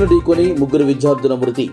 చెట్టును ఢీకొని ముగ్గురు విద్యార్థుల మృతి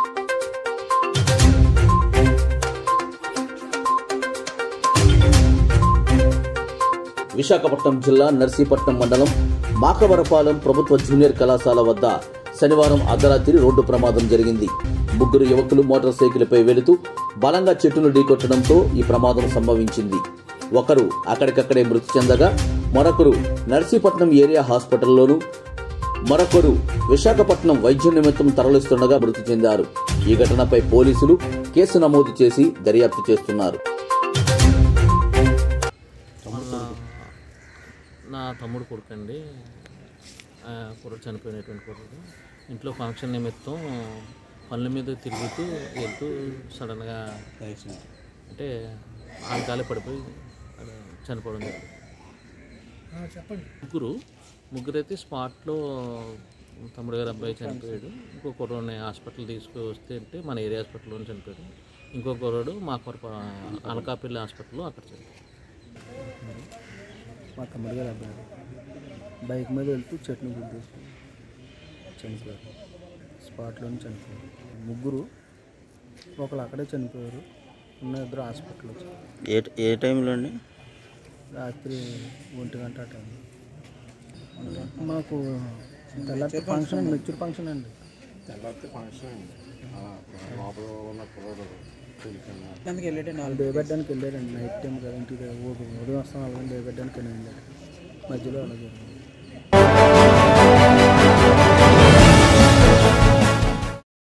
విశాఖపట్నం జిల్లా నర్సీపట్నం మండలం మాకవరపాలెం ప్రభుత్వ జూనియర్ కళాశాల వద్ద శనివారం అర్ధరాత్రి రోడ్డు ప్రమాదం జరిగింది ముగ్గురు యువకులు మోటార్ సైకిల్పై వెళుతూ బలంగా చెట్టును ఢీకొట్టడంతో ఈ ప్రమాదం సంభవించింది ఒకరు అక్కడికక్కడే మృతి చెందగా మరొకరు నర్సీపట్నం ఏరియా హాస్పిటల్లోనూ మరొకరు విశాఖపట్నం వైద్య నిమిత్తం తరలిస్తుండగా మృతి చెందారు ఈ ఘటనపై పోలీసులు కేసు నమోదు చేసి దర్యాప్తు చేస్తున్నారు నా నా తమ్ముడు కొడుకు అండి కుర్రడు చనిపోయినటువంటి కొడుకు ఇంట్లో ఫంక్షన్ నిమిత్తం పనుల మీద తిరుగుతూ వెళ్తూ సడన్గా అంటే ఆల్గాలి పడిపోయి ఆడ చనిపోవడం జరిగింది ముగ్గురు ముగ్గురు అయితే స్పాట్లో తమ్ముడు గారు అబ్బాయి చనిపోయాడు ఇంకో కుర్రోని హాస్పిటల్ తీసుకొస్తే అంటే మన ఏరియా హాస్పిటల్లో చనిపోయాడు ఇంకో కుర్రోడు మా కొరప అనకాపల్లి హాస్పిటల్లో అక్కడ చనిపోయాడు మా తమ్ముడు గారు అబ్బాయి బైక్ మీద వెళ్తూ చెట్ను గుద్దేసి చనిపోయారు స్పాట్లోనే చనిపోయారు ముగ్గురు ఒకళ్ళు అక్కడే చనిపోయారు ఉన్న ఇద్దరు హాస్పిటల్ వచ్చారు ఏ ఏ టైంలో అండి రాత్రి ఒంటి గంట ఆ టైం మాకు తెల్లారి ఫంక్షన్ మెచ్యూర్ ఫంక్షన్ అండి దానికి వెళ్ళాడండి డే పెట్టడానికి వెళ్ళాడండి నైట్ టైం కదా ఇంటికి ఉదయం వస్తాం వాళ్ళని డే పెట్టడానికి వెళ్ళాడు మధ్యలో అలా జరిగింది